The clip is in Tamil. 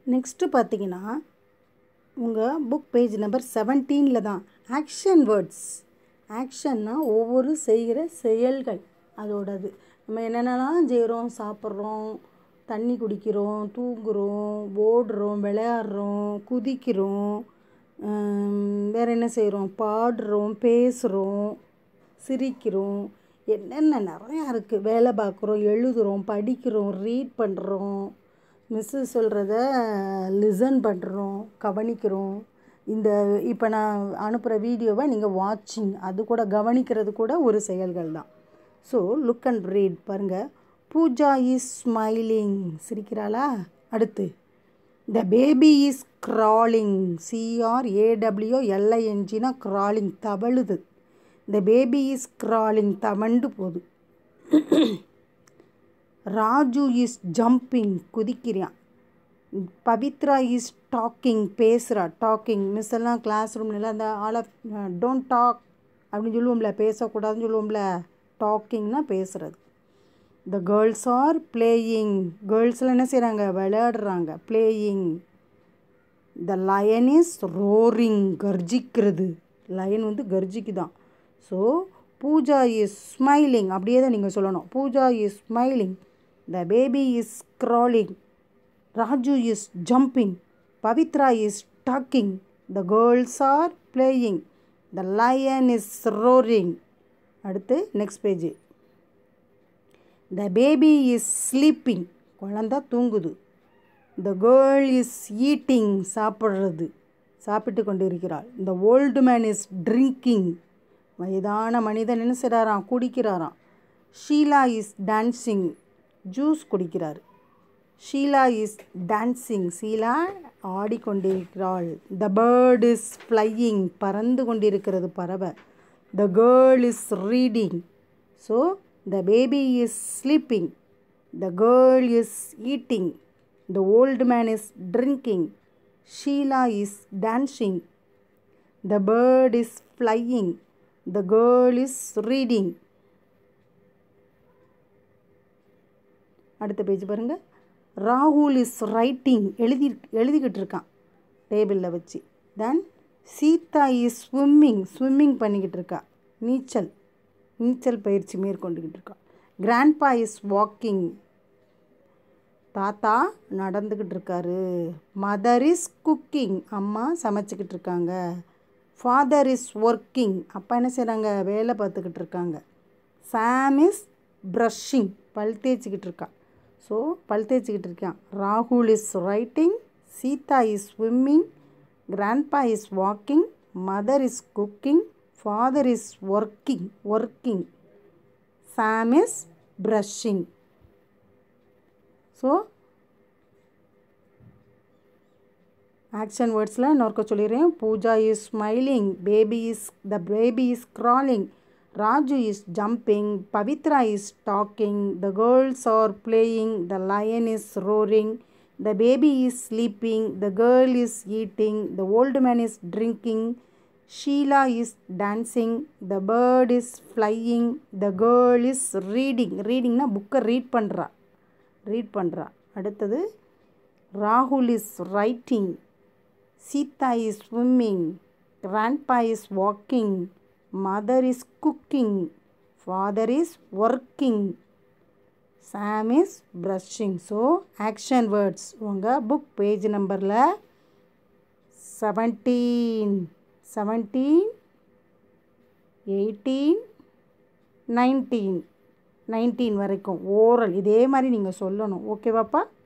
நெக்ஸ்ட்டு பார்த்தீங்கன்னா உங்கள் புக் பேஜ் நம்பர் செவன்டீனில் தான் ஆக்ஷன் வேர்ட்ஸ் ஆக்ஷன்னா ஒவ்வொரு செய்கிற செயல்கள் அதோடது நம்ம என்னென்னலாம் செய்கிறோம் சாப்பிட்றோம் தண்ணி குடிக்கிறோம் தூங்குகிறோம் ஓடுறோம் விளையாடுறோம் குதிக்கிறோம் வேறு என்ன செய்கிறோம் பாடுறோம் பேசுகிறோம் சிரிக்கிறோம் என்னென்ன நிறையா இருக்குது வேலை பார்க்குறோம் எழுதுகிறோம் படிக்கிறோம் ரீட் பண்ணுறோம் மிஸ்ஸு சொல்கிறத லிசன் பண்ணுறோம் கவனிக்கிறோம் இந்த இப்போ நான் அனுப்புகிற வீடியோவை நீங்கள் வாட்சிங் அது கூட கவனிக்கிறது கூட ஒரு செயல்கள் தான் ஸோ லுக் அண்ட் ரீட் பாருங்கள் பூஜா இஸ் ஸ்மைலிங் சிரிக்கிறாளா அடுத்து the baby is crawling C R A W எல்ஐஎன்ஜினா க்ராலிங் தவழுது த பேபி இஸ் க்ராலிங் தவண்டு போகுது ராஜு இஸ் ஜம்பிங் குதிக்கிறான் பவித்ரா இஸ் டாக்கிங் பேசுகிறா டாக்கிங் மிஸ் எல்லாம் கிளாஸ் ரூம்லாம் அந்த ஆல் ஆஃப் டோன்ட் டாக் அப்படின்னு சொல்லுவோம்ல பேசக்கூடாதுன்னு சொல்லுவோம்ல டாக்கிங்னா பேசுகிறது த கேர்ள்ஸ் ஆர் பிளேயிங் கேர்ள்ஸ்லாம் என்ன செய்கிறாங்க விளையாடுறாங்க playing the lion is roaring கர்ஜிக்கிறது லயன் வந்து கர்ஜிக்குதான் ஸோ பூஜா இஸ் ஸ்மைலிங் அப்படியே தான் நீங்கள் சொல்லணும் Pooja is smiling the baby is crawling Raju is jumping Pavithra is talking the girls are playing the lion is roaring அடுத்து next page the baby is sleeping குழந்த தூங்குது த கேர்ள் இஸ் ஈட்டிங் சாப்பிட்றது சாப்பிட்டு கொண்டு இருக்கிறாள் இந்த ஓல்டு மேன் இஸ் ட்ரிங்கிங் வயதான மனிதன் என்ன செய்கிறாராம் குடிக்கிறாராம் ஷீலா இஸ் டான்ஸிங் ஜூஸ் குடிக்கிறார் ஷீலா இஸ் டான்ஸிங் ஷீலா ஆடிக்கொண்டிருக்கிறாள் த பேர்ட் இஸ் ஃப்ளையிங் பறந்து கொண்டிருக்கிறது பறவை the girl is reading so the baby is sleeping the girl is eating the old man is drinking Sheela is dancing the bird is flying the girl is reading அடுத்த பேஜ் பாருங்கள் ராகுல் இஸ் ரைட்டிங் எழுதி எழுதிக்கிட்டு இருக்கான் டேபிளில் வச்சு then Seetha is swimming swimming பண்ணிக்கிட்டு இருக்கா நீச்சல் நீச்சல் பயிற்சி மேற்கொண்டுக்கிட்டு இருக்கா கிராண்ட்பா இஸ் வாக்கிங் தாத்தா நடந்துக்கிட்டு இருக்காரு மதர் இஸ் குக்கிங் அம்மா சமைச்சிக்கிட்டு இருக்காங்க ஃபாதர் இஸ் ஒர்க்கிங் அப்பா என்ன செய்கிறாங்க வேலை பார்த்துக்கிட்டு இருக்காங்க சாம் இஸ் ப்ரஷ்ஷிங் பல் தேய்ச்சிக்கிட்டு இருக்கா ஸோ பல் தேய்ச்சிக்கிட்டு இருக்கான் ராகுல் is writing Seetha is swimming grandpa is walking mother is cooking father is working working Sam is brushing so action வேர்ட்ஸில் இன்னொருக்க சொல்லிடுறேன் Pooja is smiling baby is the baby is crawling Raju is jumping Pavithra is talking the girls are playing the lion is roaring the baby is sleeping the girl is eating the old man is drinking Sheela is dancing the bird is flying the girl is reading ரீடிங்னா புக்கை ரீட் பண்ணுறா ரீட் பண்ணுறா அடுத்தது ராகுல் is writing Seetha is swimming grandpa is walking mother is cooking father is working Sam is brushing so action words உங்கள் புக் பேஜ் நம்பரில் seventeen seventeen eighteen nineteen nineteen வரைக்கும் ஓரல் இதே மாதிரி நீங்கள் சொல்லணும் ஓகேவாப்பா